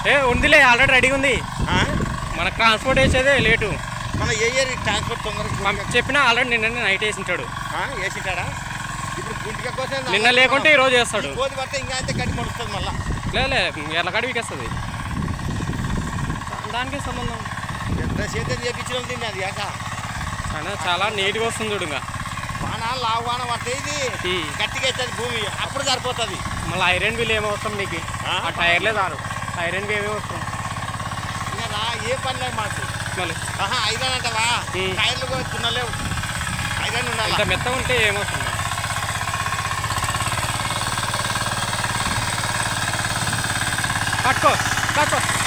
ఏ ఉందిలే already ready ఉంది ఆ? మనకు ట్రాన్స్పోర్ట్ వేసేదే లేటు మన ఏ ఏరియా ట్రాన్స్పోర్ట్ తొందరగా పంపి- చెప్పినా ఆల్రెడీ నిన్న నైట్ వేసింటాడు ఆ? వేసింటాడా ఇప్పుడు గుంటిక కోసం నిన్న లేకుంటే ఈ రోజు వేస్తాడు కోది పడితే ఇంకా అయితే గడ్డి మొలుస్తుంది మళ్ళా లేలే ఎర్లగడ్డ వీకేస్తుంది దానికి సంబంధం ఎంత సేద్యం చేపించడం దీన్ని అది కాక అయినా చాలా నీట్గా వస్తుంది చూడు ఇంకా వాన లావు వాన పడితే ఇది ఉమ్. గట్టిగా అవుతుంది భూమి అప్పుడు సరిపోతుంది మళ్ళీ ఐరన్ బిల్ ఏమవసరం నీకు ఆ? ఆ టైర్లే చాలు ఐరన్ బిల్ ఏమీ అవసరం ఇంకా రా ఏ పని లేదు మాకు మళ్ళీ ఆహా ఐరన్ అంటవా ఉమ్. టైర్లు కూడా తున్నలేవు ఐరన్ ఉండాలి ఇంత మెత్తగా ఉంటే ఏమవసరం పట్టుకో పట్టుకో